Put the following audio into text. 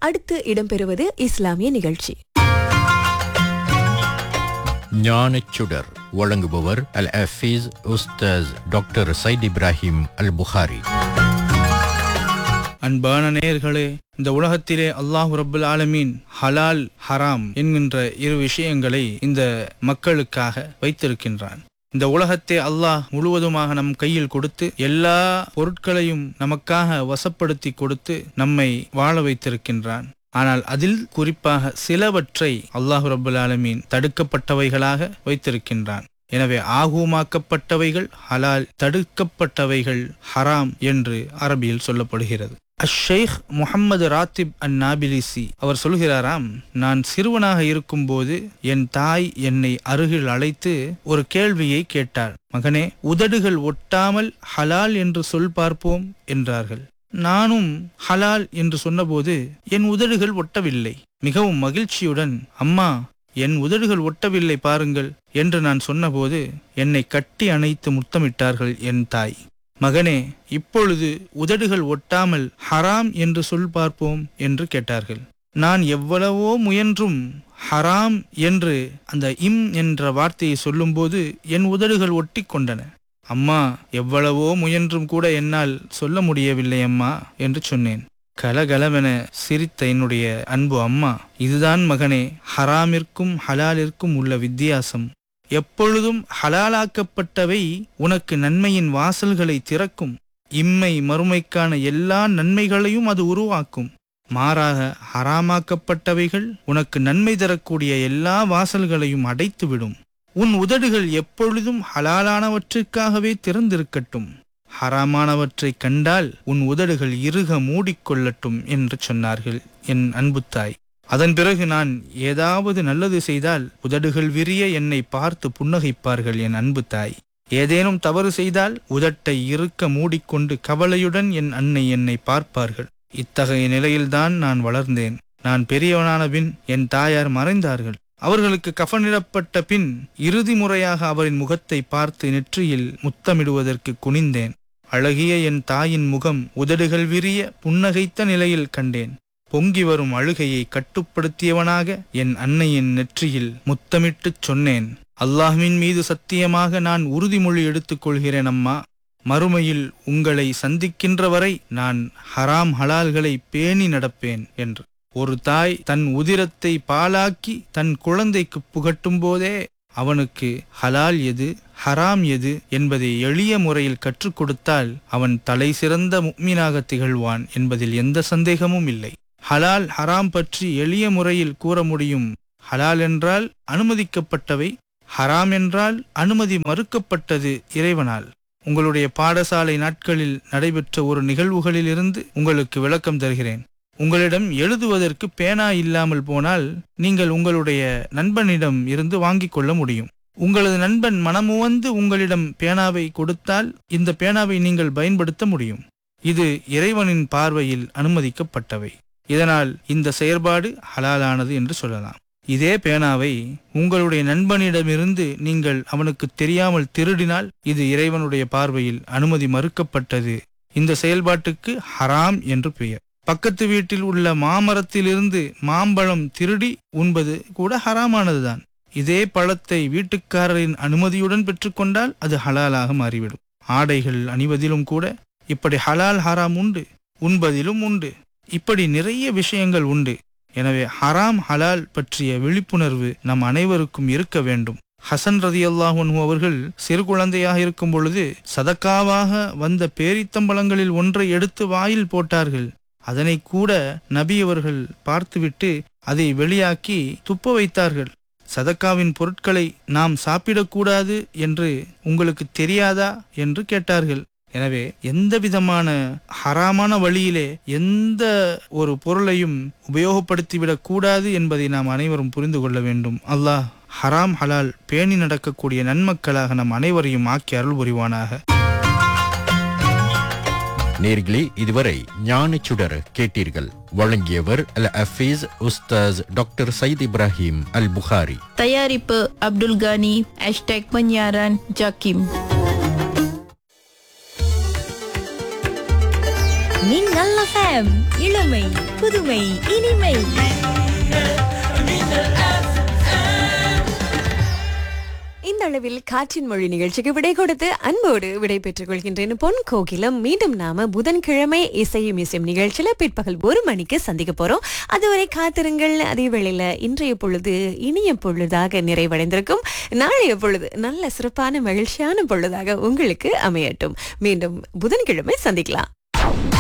அடுத்து இடம்பெறுவது இஸ்லாமிய நிகழ்ச்சி ஞானச்சுடர் வழங்குபவர் அல் ஹஃபீஸ் உஸ்தாஸ் டாக்டர் சைத் இப்ராஹிம் அல் புகாரி அன்பான நேயர்களே இந்த உலகத்திலே அல்லாஹ் ரபுல் ஆலமீன் ஹலால் ஹராம் என்கின்ற இரு விஷயங்களை இந்த மக்களுக்காக வைத்திருக்கின்றான் இந்த உலகத்தை அல்லாஹ் முழுவதுமாக நம் கையில் கொடுத்து எல்லா பொருட்களையும் நமக்காக வசப்படுத்தி கொடுத்து நம்மை வாழ வைத்திருக்கின்றான் ஆனால் அதில் குறிப்பாக சிலவற்றை அல்லாஹ் ரபுல் ஆலமீன் தடுக்கப்பட்டவைகளாக வைத்திருக்கின்றான் எனவே ஆகுமாக்கப்பட்டவைகள் ஹலால் தடுக்கப்பட்டவைகள் ஹராம் என்று அரபியில் சொல்லப்படுகிறது அஷேக் முகமது ராத்திப் அன் நாபிலிசி அவர் சொல்கிறாராம் நான் சிறுவனாக இருக்கும்போது என் தாய் என்னை அருகில் அழைத்து ஒரு கேள்வியை கேட்டாள் மகனே உதடுகள் ஒட்டாமல் ஹலால் என்று சொல் பார்ப்போம் என்றார்கள் நானும் ஹலால் என்று சொன்னபோது என் உதடுகள் ஒட்டவில்லை மிகவும் மகிழ்ச்சியுடன் அம்மா என் உதடுகள் ஒட்டவில்லை பாருங்கள் என்று நான் சொன்னபோது என்னை கட்டி அணைத்து முத்தமிட்டார்கள் என் தாய் மகனே இப்பொழுது உதடுகள் ஒட்டாமல் ஹராம் என்று சொல் பார்ப்போம் என்று கேட்டார்கள் நான் எவ்வளவோ முயன்றும் ஹராம் என்று அந்த இம் என்ற வார்த்தையை சொல்லும்போது என் உதடுகள் ஒட்டி கொண்டன அம்மா எவ்வளவோ முயன்றும் கூட என்னால் சொல்ல முடியவில்லை அம்மா என்று சொன்னேன் கலகலவென சிரித்த என்னுடைய அன்பு அம்மா இதுதான் மகனே ஹராமிற்கும் ஹலாலிற்கும் உள்ள வித்தியாசம் எப்பொழுதும் ஹலாலாக்கப்பட்டவை உனக்கு நன்மையின் வாசல்களை திறக்கும் இம்மை மறுமைக்கான எல்லா நன்மைகளையும் அது உருவாக்கும் மாறாக ஹராமாக்கப்பட்டவைகள் உனக்கு நன்மை தரக்கூடிய எல்லா வாசல்களையும் அடைத்துவிடும் உன் உதடுகள் எப்பொழுதும் ஹலாலானவற்றிற்காகவே திறந்திருக்கட்டும் ஹராமானவற்றைக் கண்டால் உன் உதடுகள் இறுக மூடிக்கொள்ளட்டும் என்று சொன்னார்கள் என் அன்பு தாய் அதன் பிறகு நான் ஏதாவது நல்லது செய்தால் உதடுகள் விரிய என்னை பார்த்து புன்னகைப்பார்கள் என் அன்பு தாய் ஏதேனும் தவறு செய்தால் உதட்டை இறுக்க மூடிக்கொண்டு கவலையுடன் என் அன்னை என்னை பார்ப்பார்கள் இத்தகைய நிலையில்தான் நான் வளர்ந்தேன் நான் பெரியவனான பின் என் தாயார் மறைந்தார்கள் அவர்களுக்கு கஃனிடப்பட்ட பின் இறுதி முறையாக அவரின் முகத்தை பார்த்து நெற்றியில் முத்தமிடுவதற்கு குனிந்தேன் அழகிய என் தாயின் முகம் உதடுகள் விரிய புன்னகைத்த நிலையில் கண்டேன் பொங்கி வரும் அழுகையை கட்டுப்படுத்தியவனாக என் அன்னையின் நெற்றியில் முத்தமிட்டுச் சொன்னேன் அல்லாஹ்வின் மீது சத்தியமாக நான் உறுதிமொழி எடுத்துக் கொள்கிறேன் அம்மா மறுமையில் உங்களை சந்திக்கின்ற வரை நான் ஹராம் ஹலால்களை பேணி நடப்பேன் என்று ஒரு தாய் தன் உதிரத்தை பாலாக்கி தன் குழந்தைக்கு புகட்டும் போதே அவனுக்கு ஹலால் எது ஹராம் எது என்பதை எளிய முறையில் கற்றுக் கொடுத்தால் அவன் தலை சிறந்த முக்மீனாக திகழ்வான் என்பதில் எந்த சந்தேகமும் இல்லை ஹலால் ஹராம் பற்றி எளிய முறையில் கூற முடியும் ஹலால் என்றால் அனுமதிக்கப்பட்டவை ஹராம் என்றால் அனுமதி மறுக்கப்பட்டது இறைவனால் உங்களுடைய பாடசாலை நாட்களில் நடைபெற்ற ஒரு நிகழ்வுகளிலிருந்து உங்களுக்கு விளக்கம் தருகிறேன் உங்களிடம் எழுதுவதற்கு பேனா இல்லாமல் போனால் நீங்கள் உங்களுடைய நண்பனிடம் இருந்து வாங்கிக் கொள்ள முடியும் உங்களது நண்பன் மனமுவந்து உங்களிடம் பேனாவை கொடுத்தால் இந்த பேனாவை நீங்கள் பயன்படுத்த முடியும் இது இறைவனின் பார்வையில் அனுமதிக்கப்பட்டவை இதனால் இந்த செயற்பாடு ஹலாலானது என்று சொல்லலாம் இதே பேனாவை உங்களுடைய நண்பனிடமிருந்து நீங்கள் அவனுக்கு தெரியாமல் திருடினால் இது இறைவனுடைய பார்வையில் அனுமதி மறுக்கப்பட்டது இந்த செயல்பாட்டுக்கு ஹராம் என்று பெயர் பக்கத்து வீட்டில் உள்ள மாமரத்திலிருந்து மாம்பழம் திருடி உண்பது கூட ஹராமானதுதான் இதே பழத்தை வீட்டுக்காரரின் அனுமதியுடன் பெற்றுக்கொண்டால் அது ஹலாலாக மாறிவிடும் ஆடைகள் அணிவதிலும் கூட இப்படி ஹலால் ஹராம் உண்டு உண்பதிலும் உண்டு இப்படி நிறைய விஷயங்கள் உண்டு எனவே ஹராம் ஹலால் பற்றிய விழிப்புணர்வு நம் அனைவருக்கும் இருக்க வேண்டும் ஹசன் ரதி அல்லாஹு அவர்கள் சிறு குழந்தையாக இருக்கும் பொழுது சதக்காவாக வந்த பேரித்தம்பழங்களில் ஒன்றை எடுத்து வாயில் போட்டார்கள் அதனை கூட நபி அவர்கள் பார்த்துவிட்டு அதை வெளியாக்கி துப்ப வைத்தார்கள் சதக்காவின் பொருட்களை நாம் சாப்பிடக்கூடாது என்று உங்களுக்கு தெரியாதா என்று கேட்டார்கள் எனவே எந்த விதமான ஹராமான வழியிலே எந்த ஒரு பொருளையும் உபயோகப்படுத்திவிடக் கூடாது என்பதை நாம் அனைவரும் புரிந்து கொள்ள வேண்டும் அல்லாஹ் ஹராம் ஹலால் பேணி நடக்கக்கூடிய நன்மக்களாக நம் அனைவரையும் ஆக்கி அருள் புரிவானாக நேர்களே இதுவரை ஞானச்சுடர் கேட்டீர்கள் வழங்கியவர் அல் ஹஃபீஸ் உஸ்தாஸ் டாக்டர் சைத் இப்ராஹிம் அல் புகாரி தயாரிப்பு அப்துல் கானி ஹேஷ்டேக் penyiaran ஜாக்கிம் மின்னல் FM இளமை புதுமை இனிமை இந்த அளவில் காற்றின் மொழி நிகழ்ச்சிக்கு விடை கொடுத்து அன்போடு விடை பெற்றுக் கொள்கின்றேன் பொன் கோகிலம் மீண்டும் நாம புதன்கிழமை இசையும் இசையும் நிகழ்ச்சியில பிற்பகல் ஒரு மணிக்கு சந்திக்க போறோம் அதுவரை காத்திருங்கள் அதே வேளையில இன்றைய பொழுது இனிய பொழுதாக நிறைவடைந்திருக்கும் நாளைய பொழுது நல்ல சிறப்பான மகிழ்ச்சியான பொழுதாக உங்களுக்கு அமையட்டும் மீண்டும் புதன்கிழமை சந்திக்கலாம்